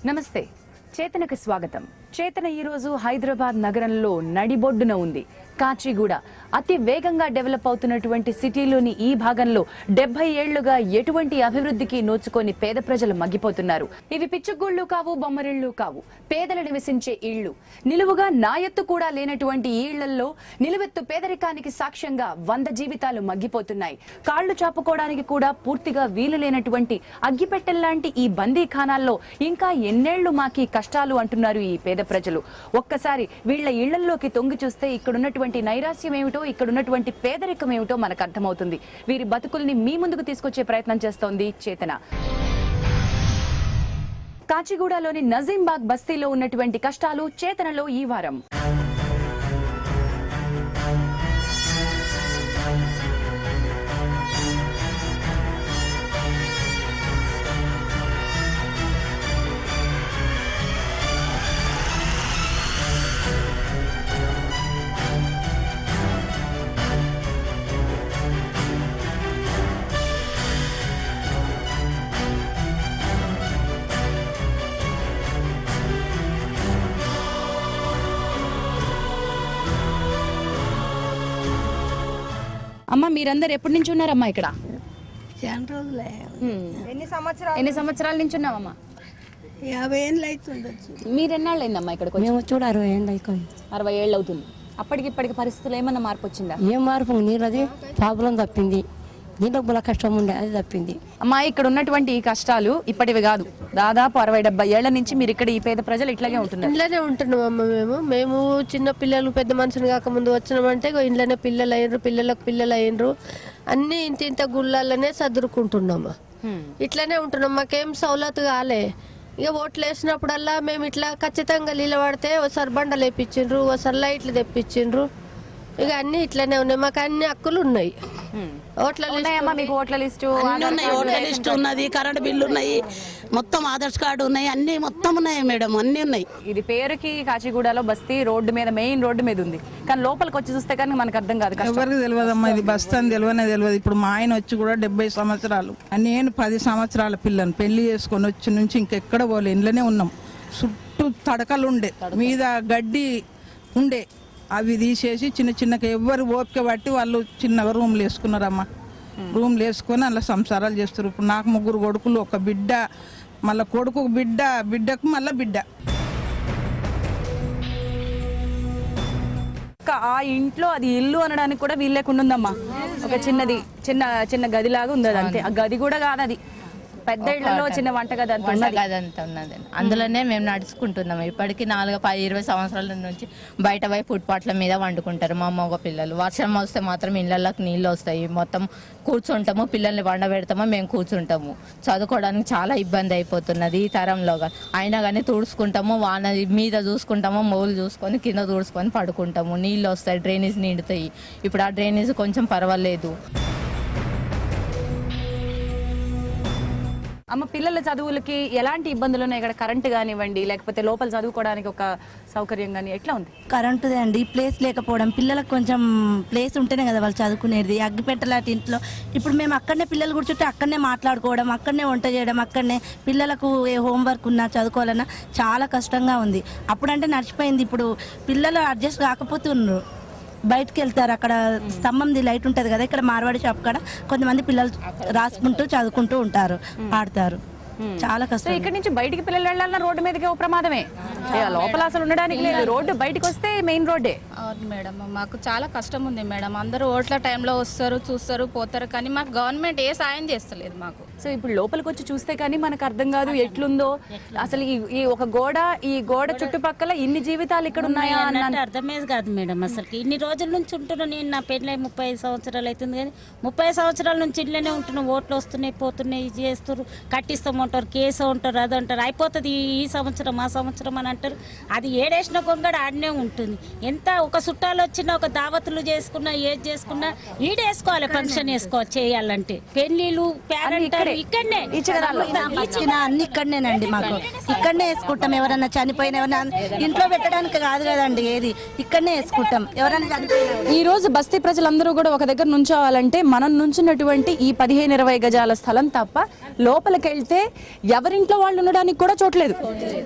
నమస్తే చేతనకు స్వాగతం చేతన ఈరోజు హైదరాబాద్ నగరంలో నడిబొడ్డున ఉంది కాచిగూడ అతి వేగంగా డెవలప్ అవుతున్నటువంటి సిటీలోని ఈ భాగంలో డెబ్బై ఏళ్లుగా ఎటువంటి అభివృద్ధికి నోచుకొని పేద ప్రజలు మగ్గిపోతున్నారు ఇవి పిచ్చుగూళ్ళు కావు బొమ్మరిళ్లు కావు పేదలు నివసించే ఇళ్లు నిలువుగా నాయత్తు కూడా లేనటువంటి ఈ ఇళ్లలో నిలువెత్తు పేదరికానికి సాక్ష్యంగా వంద జీవితాలు మగ్గిపోతున్నాయి కాళ్లు చాపుకోవడానికి కూడా పూర్తిగా వీలు లేనటువంటి అగ్గిపెట్టెల్లాంటి ఈ బందీఖానాల్లో ఇంకా ఎన్నేళ్లు మాకి కష్టాలు అంటున్నారు ఈ పేద ప్రజలు ఒక్కసారి వీళ్ళ ఇళ్లలోకి తొంగి చూస్తే ఇక్కడున్నటువంటి నైరాస్యం ఏమిటో ఇక్కడున్నటువంటి పేదరికం ఏమిటో మనకు అర్థమవుతుంది వీరి బతుకుల్ని మీ ముందుకు తీసుకొచ్చే ప్రయత్నం చేస్తోంది చేతన కాచిగూడలోని నజీంబాగ్ బస్తీలో ఉన్నటువంటి కష్టాలు చేతనలో ఈ వారం అమ్మ మీరందరు ఎప్పటి నుంచి ఉన్నారమ్మా ఇక్కడ చాలా రోజులే ఎన్ని సంవత్సరాలు ఎన్ని సంవత్సరాల నుంచి ఉన్నామమ్మా యాభై ఏళ్ళు అవుతుండొచ్చు మీరెన్నాళ్ళు అయిందమ్మా ఇక్కడికి వచ్చి? మేము చూడ అరవై ఏళ్ళు అయిపోయింది అరవై ఏళ్ళు అవుతుంది అప్పటికి ఇప్పటికి పరిస్థితులు ఏమన్నా మార్పు వచ్చిందా ఏం మార్పు నీళ్ళది ప్రాబ్లం తప్పింది నీళ్ళకి బల కష్టం ఉండే అది తప్పింది అమ్మా ఇక్కడ ఉన్నటువంటి ఈ కష్టాలు ఇప్పటివి కాదు దాదాపు అరవై డెబ్బై ఏళ్ల నుంచి మీరు ఇక్కడ ఈ పేద ప్రజలు ఇట్లాగే ఉంటున్నారు ఇంట్లోనే ఉంటున్నాం అమ్మ మేము మేము చిన్న పిల్లలు పెద్ద మనుషులు కాకముందు వచ్చినామంటే ఇగో ఇంట్లోనే పిల్లలు అయినరు పిల్లలకు పిల్లలు అయినరు అన్ని ఇంత ఇంత గుళ్ళల్లోనే సదురుకుంటున్నాము ఇట్లానే ఉంటున్నాం మాకేం సౌలత్ కాలే ఇక ఓట్లు వేసినప్పుడల్లా మేము ఇట్లా ఖచ్చితంగా నిలబడితే ఒకసారి బండలు వేపించిండ్రు ఒకసారి లైట్లు తెప్పించిండ్రు ఇక అన్ని ఇట్లానే ఉన్నాయి మాకు అన్ని హక్కులు ఉన్నాయి ఓట్ల లిస్ట్ ఉన్నాయమ్మా మీకు ఓట్ల లిస్టు అన్ని ఉన్నాయి ఓట్ల లిస్ట్ ఉన్నది కరెంట్ బిల్లు ఉన్నాయి మొత్తం ఆధార్ కార్డు ఉన్నాయి అన్ని మొత్తం ఉన్నాయి మేడం అన్ని ఉన్నాయి ఇది పేరుకి కాచిగూడలో బస్తీ రోడ్డు మీద మెయిన్ రోడ్డు మీద ఉంది కానీ లోపలికి వచ్చి చూస్తే కానీ మనకు అర్థం కాదు కష్టం ఎవరికి తెలియదమ్మా ఇది బస్ అని తెలియనే తెలియదు ఇప్పుడు మా ఆయన వచ్చి కూడా డెబ్బై సంవత్సరాలు నేను పది సంవత్సరాల పిల్లని పెళ్లి చేసుకొని వచ్చి నుంచి ఇంకెక్కడ పోలే ఇంట్లోనే ఉన్నాం చుట్టూ తడకలు ఉండే మీద గడ్డి ఉండే అవి తీసేసి చిన్న చిన్నగా ఎవరు ఓపిక పట్టి వాళ్ళు చిన్నగా రూమ్లు వేసుకున్నారమ్మా రూమ్లు వేసుకొని అలా సంసారాలు చేస్తారు ఇప్పుడు నాకు ముగ్గురు కొడుకులు ఒక బిడ్డ మళ్ళీ కొడుకు బిడ్డ బిడ్డకు మళ్ళీ బిడ్డ ఒక్క ఆ ఇంట్లో అది ఇల్లు అనడానికి కూడా వీలు లేకుండా ఉందమ్మా ఒక చిన్నది చిన్న చిన్న గదిలాగా ఉంది అది అంతే ఆ గది కూడా కాదు అది పెద్ద ఇళ్లలో చిన్న వంట గది అంత ఉన్నది. అదంతా ఉన్నది అందులోనే మేము నడుచుకుంటున్నాం ఇప్పటికి నాలుగు పది ఇరవై సంవత్సరాల నుంచి బయట పోయి ఫుట్పాత్ల మీద వండుకుంటారు మా మగ పిల్లలు వర్షం వస్తే మాత్రం ఇళ్ళకి నీళ్ళు వస్తాయి మొత్తం కూర్చుంటాము పిల్లల్ని వండ పెడతాము మేము కూర్చుంటాము చదువుకోవడానికి చాలా ఇబ్బంది అయిపోతున్నది ఈ తరంలో గా- అయినా కానీ తుడుచుకుంటాము వాన మీద చూసుకుంటాము మౌలు చూసుకొని కింద తుడుచుకొని పడుకుంటాము నీళ్ళు వస్తాయి డ్రైనేజ్ నిండుతాయి ఇప్పుడు ఆ డ్రైనేజ్ కొంచెం పర్వాలేదు అమ్మ పిల్లల చదువులకి ఎలాంటి ఇబ్బందులు ఉన్నాయి ఇక్కడ కరెంట్ కానివ్వండి లేకపోతే లోపల చదువుకోవడానికి ఒక సౌకర్యం కానీ ఎట్లా ఉంది కరెంటుదే అండి ప్లేస్ లేకపోవడం పిల్లలకు కొంచెం ప్లేస్ ఉంటేనే కదా వాళ్ళు చదువుకునేది అగ్గిపెట్టలాంటి ఇంట్లో ఇప్పుడు మేము అక్కడనే పిల్లలు కూర్చుంటే అక్కడనే మాట్లాడుకోవడం అక్కడనే వంట చేయడం అక్కడనే పిల్లలకు ఏ హోంవర్క్ ఉన్నా చదువుకోవాలన్నా చాలా కష్టంగా ఉంది అప్పుడంటే నడిచిపోయింది ఇప్పుడు పిల్లలు అడ్జస్ట్ కాకపోతున్నారు బయటకు వెళ్తారు అక్కడ స్తంభంది లైట్ ఉంటుంది కదా ఇక్కడ మార్వాడి షాప్ కాడ కొంతమంది పిల్లలు రాసుకుంటూ చదువుకుంటూ ఉంటారు ఆడతారు చాలా సో కష్టం ఇక్కడ నుంచి బయటికి పిల్లలు వెళ్ళాలన్నా రోడ్డు మీదకి ఓ ప్రమాదమే ఏ, లోపల అసలు ఉండడానికి లేదు రోడ్డు బయటికి వస్తే మెయిన్ రోడ్డే అవును మేడం మాకు చాలా కష్టం ఉంది మేడం అందరూ ఓట్ల టైంలో వస్తారు చూస్తారు పోతారు కానీ మాకు గవర్నమెంట్ ఏ సాయం చేస్తలేదు మాకు సో ఇప్పుడు లోపలికి వచ్చి చూస్తే కానీ మనకు అర్థం కాదు ఎట్లుందో అసలు ఈ ఈ ఒక గోడ ఈ గోడ చుట్టుపక్కల ఇన్ని జీవితాలు ఇక్కడ ఉన్నాయా అన్న అన్నట్టు అర్థమేది కాదు మేడం అసలు ఇన్ని రోజుల నుంచి ఉంటున్నా నేను నా పెళ్ళై ముప్పై ఐదు సంవత్సరాలు అవుతుంది కానీ ముప్పై సంవత్సరాల నుంచి ఇళ్ళనే ఉంటున్నాం ఓట్లు వస్తున్నాయి పోతున్నాయి ఇది చేస్తారు కట్టిస్తామంటారు కేసు ఉంటారు అది అంటారు అయిపోతుంది ఈ- ఈ సంవత్సరం ఆ సంవత్సరం అని అంటారు అది ఏడేసిన కొంగడ ఆడనే ఉంటుంది ఎంత ఒక చుట్టాలు వచ్చినా ఒక దావతులు చేసుకున్నా ఏది చేసుకున్నా ఈడేసుకోవాలి ఫంక్షన్ వేసుకోవాలి చేయాలంటే పెళ్లిళ్ళు అన్ని పేరెంట్ ఇక్కడే ఇక్కడే ఇక్కడనే ఈ చిన్నదానిలో ఇచ్చిన అన్ని ఇక్కడనేనండి మాకు ఇక్కడనే వేసుకుంటాం ఎవరన్నా చనిపోయిన ఎవరన్నా ఇంట్లో పెట్టడానికి కాదు కదండి ఏది ఇక్కడనే వేసుకుంటాం ఎవరైనా చనిపోయిన ఈ రోజు బస్తీ ప్రజలందరూ కూడా ఒక దగ్గర నుంచోవాలంటే మనం నుంచున్నటువంటి ఈ పదిహేను ఇరవై గజాల స్థలం తప్ప లోపలికి వెళ్తే ఎవరింట్లో వాళ్ళు ఉండడానికి కూడా చోట్లేదు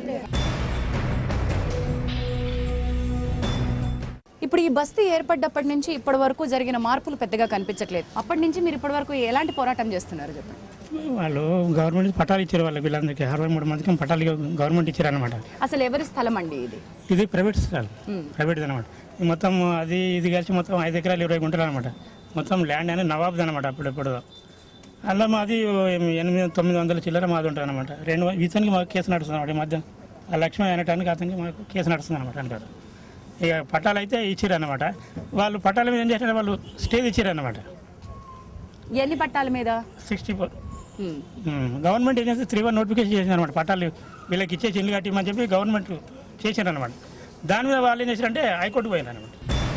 ఇప్పుడు ఈ బస్తీ ఏర్పడ్డప్పటి నుంచి ఇప్పటి వరకు జరిగిన మార్పులు పెద్దగా కనిపించట్లేదు అప్పటి నుంచి మీరు ఇప్పటి వరకు ఎలాంటి పోరాటం చేస్తున్నారు చెప్పండి వాళ్ళు గవర్నమెంట్ పట్టాలు ఇచ్చారు వాళ్ళకి వీళ్ళందరికీ అరవై మూడు మందికి పట్టాలు గవర్నమెంట్ ఇచ్చారు అనమాట అసలు ఎవరి స్థలం అండి ఇది ఇది ప్రైవేట్ స్థలం ప్రైవేట్ అనమాట మొత్తం అది ఇది కలిసి మొత్తం ఐదు ఎకరాలు ఇరవై గుంటలు అనమాట మొత్తం ల్యాండ్ అనేది నవాబ్ది అనమాట అప్పుడెప్పుడు అలా మాది ఎనిమిది తొమ్మిది వందల చిల్లర మాది ఉంటుంది అనమాట రెండు ఇతనికి మాకు కేసు నడుస్తుంది అనమాట ఈ మధ్య ఆ లక్ష్మీ అనటానికి అతనికి మాకు కేసు నడుస్తుంది అనమాట అంటారు ఇక పట్టాలు అయితే ఇచ్చారు అనమాట వాళ్ళు పట్టాల మీద ఏం చేశారు వాళ్ళు స్టేజ్ ఇచ్చారు అనమాట ఎన్ని పట్టాల మీద sixty four government agency three one notification చేసింది అనమాట పట్టాలు వీళ్ళకి ఇచ్చేసి ఇల్లు కట్టిమని చెప్పి గవర్నమెంట్ చేశారు అనమాట దాని మీద వాళ్ళు ఏం చేశారంటే హైకోర్టు పోయింది అనమాట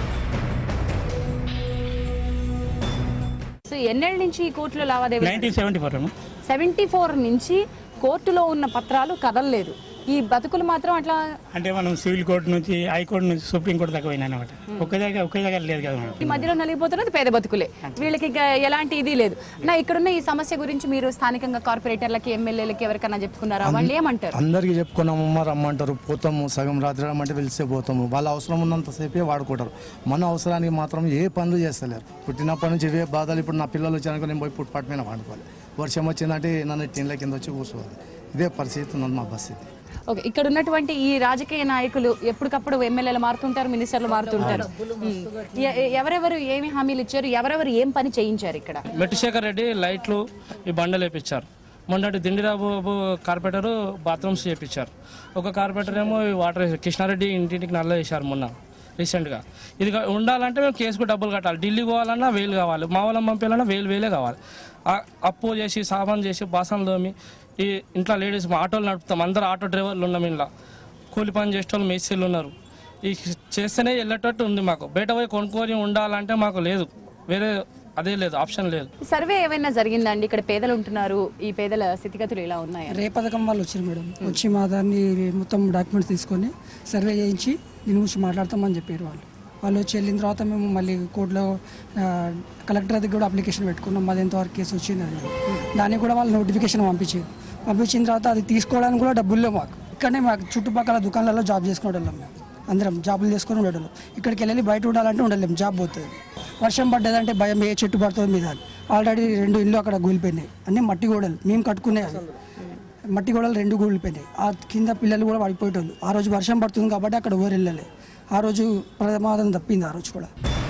సో ఎన్నేళ్ళ నుంచి ఈ కోర్టులో లావాదేవీ nineteen seventy four seventy four నుంచి కోర్టులో ఉన్న పత్రాలు కదలలేదు ఈ బతుకులు మాత్రం అట్లా అంటే మనం సివిల్ కోర్టు నుంచి హైకోర్టు నుంచి సుప్రీం కోర్టు దాకా పోయినా అనమాట ఒకే దగ్గర ఒకే దగ్గర లేదు కదా ఈ మధ్యలో నలిగిపోతున్నది పేద బతుకులే వీళ్ళకి ఇక ఎలాంటి ఇది లేదు నా ఇక్కడున్న ఈ సమస్య గురించి మీరు స్థానికంగా కార్పొరేటర్లకి ఎమ్మెల్యేలకి ఎవరికైనా చెప్పుకున్నారా వాళ్ళు ఏమంటారు అందరికి చెప్పుకున్నామమ్మ రమ్మంటారు పోతాము సగం రాత్రి రమ్మంటే వెలిస్తే పోతాము వాళ్ళ అవసరం ఉన్నంతసేపే వాడుకుంటారు మన అవసరానికి మాత్రం ఏ పనులు చేస్తలేరు పుట్టినప్పటి నుంచి ఇవే బాధలు ఇప్పుడు నా పిల్లలు వచ్చాక నేను పోయి పుట్టుపాటు మీద వాడుకోవాలి వర్షం వచ్చిందంటే నన్ను టీన్ల కింద వచ్చి కూర్చోవాలి ఇదే పరిస్థితి ఉన్నది మా బస్ ఇది ఓకే ఇక్కడ ఉన్నటువంటి ఈ రాజకీయ నాయకులు ఎప్పటికప్పుడు ఎమ్మెల్యేలు మారుతుంటారు మినిస్టర్లు మారుతుంటారు ఉమ్. ఎ- ఎ- ఎవరెవరు ఏమి హామీలు ఇచ్చారు ఎవరెవరు ఏం పని చేయించారు ఇక్కడ మెట్టిశేఖర్ రెడ్డి లైట్లు ఈ బండలు వేపించారు మొన్నటి దిండిరాబు కార్పొరేటర్ బాత్రూమ్స్ చేపించారు ఒక కార్పొరేటర్ ఏమో ఈ వాటర్ వేసారు. కృష్ణారెడ్డి ఇంటింటికి నల్ల వేశారు మొన్న రీసెంట్గా ఇది కా- ఉండాలంటే మేము కేసుకు డబ్బులు కట్టాలి ఢిల్లీ పోవాలన్నా వేలు కావాలి మా వాళ్ళని పంపించాలన్నా వేలు వేలే కావాలి ఆ- అప్పు చేసి సామాన్ చేసి బాసనలు తోమి ఈ ఇంట్లో లేడీస్ ఆటోలు నడుపుతాం అందరు ఆటో డ్రైవర్లు ఉన్నాం ఇంట్లో కూలి పని చేసే వాళ్ళు మేస్త్రీలు ఉన్నారు ఈ చేస్తేనే వెళ్ళేటట్టు ఉంది మాకు బయట పోయి కొనుక్కొని ఉండాలంటే మాకు లేదు వేరే అదే లేదు ఆప్షన్ లేదు సర్వే ఏమైనా జరిగిందండి ఇక్కడ పేదలు ఉంటున్నారు ఈ పేదల స్థితిగతులు ఇలా ఉన్నాయా రే పథకం వాళ్ళు వచ్చారు మేడం వచ్చి మా దాన్ని మొత్తం డాక్యుమెంట్స్ తీసుకొని సర్వే చేయించి దీని గురించి మాట్లాడతామని చెప్పారు వాళ్ళు వాళ్ళు వచ్చి వెళ్ళిన తర్వాత మేము మళ్ళీ కోర్టులో ఆ, కలెక్టర్ దగ్గర కూడా అప్లికేషన్ పెట్టుకున్నాం మాది ఎంతవరకు కేసు వచ్చింది అని దానికి కూడా వాళ్ళు నోటిఫికేషన్ పంపించారు పంపించిన తర్వాత అది తీసుకోవడానికి కూడా డబ్బులు లేవు మాకు ఇక్కడనే మాకు చుట్టుపక్కల దుకాణాలలో జాబ్ చేసుకునే వాళ్ళం మేము అందరం జాబులు చేసుకొని ఉండేవాళ్ళం ఇక్కడికి వెళ్ళి బయట ఉండాలంటే ఉండలేము జాబ్ పోతుంది వర్షం పడ్డదంటే భయం ఏ చెట్టు పడుతుంది మీద ఆల్రెడీ రెండు ఇల్లు అక్కడ కూలిపోయినాయి అన్నీ మట్టి గోడలు మేము కట్టుకునే మట్టి గోడలు రెండు కూలిపోయినాయి ఆ కింద పిల్లలు కూడా పడిపోయేటోళ్ళు ఆ రోజు వర్షం పడుతుంది కాబట్టి అక్కడ ఊరు వెళ్ళలే ఆ రోజు ప్రమాదం తప్పింది ఆ రోజు కూడా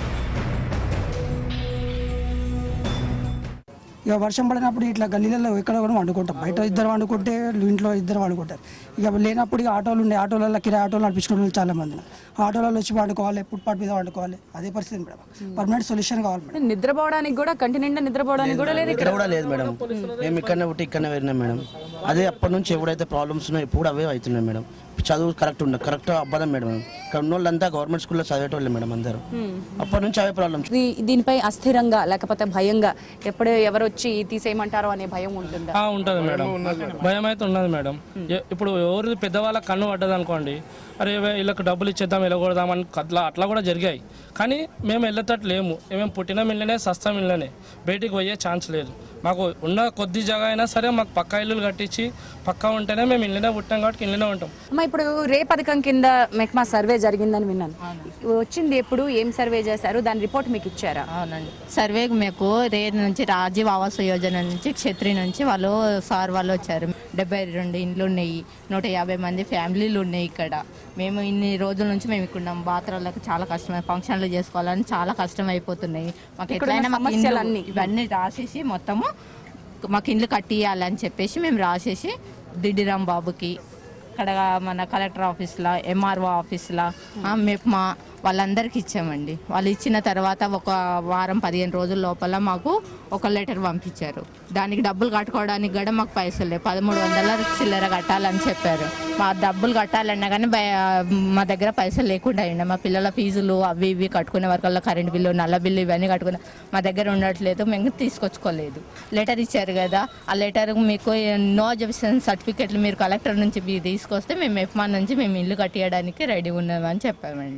ఇక వర్షం పడినప్పుడు ఇట్లా గల్లీలలో ఎక్కడ కూడా వండుకుంటాం బయట ఇద్దరు వండుకుంటే ఇంట్లో ఇద్దరు వండుకుంటారు ఇక లేనప్పుడు ఇక ఆటోలు ఉండే ఆటోలలో కిరాయి ఆటోలు నడిపించుకునే వాళ్ళు చాలా మంది ఉన్నారు. ఆటోలలో వచ్చి వండుకోవాలి ఫుట్పాత్ మీద వండుకోవాలి అదే పరిస్థితి మేడం పర్మనెంట్ సొల్యూషన్ కావాలి మేడం నిద్రపోవడానికి కూడా కంటి నిండా నిద్రపోవడానికి కూడా లేదు ఇక్కడ కూడా లేదు మేడం మేము ఇక్కడనే పుట్టి ఇక్కడనే వెళ్ళినాం మేడం అదే అప్పటి నుంచి ఎప్పుడైతే ప్రాబ్లమ్స్ ఉన్నాయో ఇప్పుడు అవే అవుతున్నాయి మేడం చదువు కరెక్ట్ ఉండదు కరెక్ట్ అవ్వడం మేడం ఇక్కడ ఉన్న వాళ్ళంతా గవర్నమెంట్ స్కూల్లో చదివేటోళ్ళే మేడం అందరూ అప్పటి నుంచి అవే ప్రాబ్లమ్స్ దీ- దీనిపై అస్థిరంగా లేకపోతే భయంగా ఎప్పుడు ఎవరు వచ్చి తీసేయమంటారో అనే భయం ఉంటుందా ఆ, ఉంటది మేడం భయం అయితే ఉన్నది మేడం ఎ- ఇప్పుడు ఎవరిది పెద్దవాళ్ళ కన్ను పడ్డది అనుకోండి అరే వే- వీళ్ళకి డబ్బులు ఇచ్చేద్దాం వెళ్ళకూడదాం అని అట్లా అట్లా కూడా జరిగాయి కానీ మేము వెళ్ళేటట్టు లేము మేము పుట్టిన ఇళ్ళనే సస్తం ఇళ్ళనే బయటికి పోయే ఛాన్స్ లేదు మాకు ఉన్న కొద్ది జగ అయినా సరే మాకు పక్కా ఇల్లులు కట్టించి పక్కా ఉంటేనే మేము ఇళ్ళనే పుట్టాం కాబట్టి ఇళ్ళనే ఉంటాం అమ్మా ఇప్పుడు రే పథకం కింద మెక్మా సర్వే జరిగిందని విన్నాను వచ్చింది ఎప్పుడు ఏం సర్వే చేశారు దాని రిపోర్ట్ మీకు ఇచ్చారా అవునండి సర్వే మీకు రే నుంచి రాజీవ్ ఆవాస్ యోజన నుంచి క్షత్రి నుంచి వాళ్ళు సార్ వాళ్ళు వచ్చారు డెబ్బై రెండు ఇండ్లు ఉన్నాయి నూట యాభై మంది ఫ్యామిలీలు ఉన్నాయి ఇక్కడ మేము ఇన్ని రోజుల నుంచి మేము ఇక్కడ ఉన్నాం బాత్రూంలకు చాలా కష్టం ఫంక్షన్లు చేసుకోవాలని చాలా కష్టం అయిపోతున్నాయి మాకు ఇక్కడ ఉన్న ఎట్లయినా మాకు ఇండ్లు- సమస్యలన్నీ. ఇవన్నీ రాసేసి మొత్తము మాకు ఇండ్లు కట్టియాలని చెప్పేసి మేము రాసేసి దిడ్డిరామ్ బాబుకి ఇక్కడ మన కలెక్టర్ ఆఫీస్లో ఎంఆర్ఓ ఆఫీస్లో మెప్మా వాళ్ళందరికీ ఇచ్చామండి వాళ్ళు ఇచ్చిన తర్వాత ఒక వారం పదిహేను రోజుల లోపల మాకు ఒక లెటర్ పంపించారు దానికి డబ్బులు కట్టుకోవడానికి కూడా మాకు పైసలు లేవు పదమూడు వందల చిల్లర కట్టాలని చెప్పారు మా డబ్బులు కట్టాలన్నా కానీ భయ- మా దగ్గర పైసలు లేకుండా ఉండే మా పిల్లల ఫీజులు అవి ఇవి కట్టుకునే వరకల్లా కరెంట్ బిల్లు నల్ల బిల్లు ఇవన్నీ కట్టుకునే మా దగ్గర ఉండట్లేదు మేము తీసుకొచ్చుకోలేదు లెటర్ ఇచ్చారు కదా ఆ లెటర్ మీకు నో అబ్జెక్షన్ సర్టిఫికెట్లు మీరు కలెక్టర్ నుంచి మీరు తీసుకొస్తే మేము ఎఫ్మా నుంచి మేము ఇల్లు కట్టియడానికి రెడీ ఉన్నామని చెప్పామండి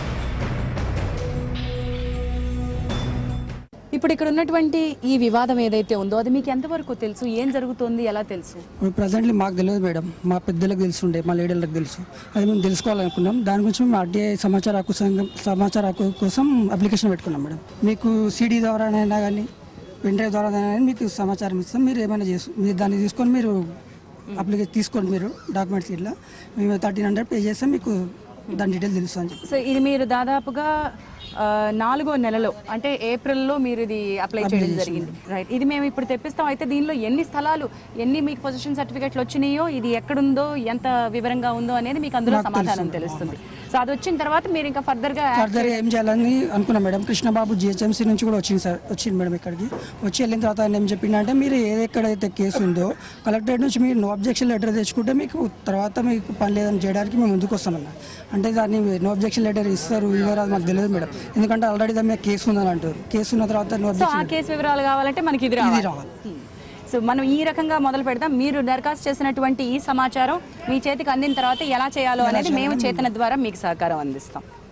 ఇప్పుడు ఇక్కడ ఉన్నటువంటి ఈ వివాదం ఏదైతే ఉందో అది మీకు ఎంతవరకు తెలుసు ఏం జరుగుతోంది ఎలా తెలుసు ఇప్పుడు ప్రజెంట్లీ మాకు తెలియదు మేడం మా పెద్దలకు తెలుసుండే మా లీడర్లకు తెలుసు అది మేము తెలుసుకోవాలనుకున్నాం దాని గురించి మేము ఆర్టీఐ సమాచార హక్కు సంఘం సమాచార హక్కు కోసం అప్లికేషన్ పెట్టుకున్నాం మేడం మీకు సీడీ ద్వారానైనా కానీ పెన్డ్రైవ్ ద్వారా కానీ మీకు సమాచారం ఇస్తాం మీరు ఏమైనా చేసు మీరు దాన్ని తీసుకొని మీరు అప్లికేషన్ తీసుకోండి మీరు డాక్యుమెంట్స్ ఇట్లా మేము థర్టీన్ హండ్రెడ్ పే చేస్తే మీకు దాని డీటెయిల్ తెలుసు అని చెప్పి సో ఇది మీరు దాదాపుగా ఆ, నాలుగో నెలలో అంటే ఏప్రిల్లో మీరు ఇది అప్లై చేయడం జరిగింది రైట్ ఇది మేము ఇప్పుడు తెప్పిస్తాం అయితే దీనిలో ఎన్ని స్థలాలు ఎన్ని మీకు పొజిషన్ సర్టిఫికెట్లు వచ్చినాయో ఇది ఎక్కడుందో ఎంత వివరంగా ఉందో అనేది మీకు అందులో నాకు సమాధానం తెలుసు. తెలుస్తుంది సో అది వచ్చిన తర్వాత మీరు ఇంకా ఫర్దర్ గా ఫర్దర్ ఏం చేయాలని అనుకున్నాం మేడం కృష్ణబాబు జిహెచ్ఎంసీ నుంచి కూడా వచ్చింది సార్ వచ్చింది మేడం ఇక్కడికి వచ్చి వెళ్ళిన తర్వాత ఆయన ఏం చెప్పిందంటే మీరు ఏదెక్కడైతే కేసు ఉందో కలెక్టరేట్ నుంచి మీరు నో అబ్జెక్షన్ లెటర్ తెచ్చుకుంటే మీకు తర్వాత మీకు పని లేదని చేయడానికి మేము ముందుకు వస్తామన్న అంటే దాన్ని నో అబ్జెక్షన్ లెటర్ ఇస్తారు ఇవ్వరు అది మాకు తెలియదు మేడం ఎందుకంటే ఆల్రెడీ దాని మీద కేసు ఉందని అంటారు కేసు ఉన్న తర్వాత నో సో ఆ అబ్జెక్షన్ కేసు వివరాలు కావాలంటే మనకి ఇది ఇది రావాలి రావాలి. Hmm. సో మనం ఈ రకంగా మొదలు పెడతాం మీరు దరఖాస్తు చేసినటువంటి ఈ సమాచారం మీ చేతికి అందిన తర్వాత ఎలా చేయాలో అనేది మేము చేతన ద్వారా మీకు సహకారం అందిస్తాం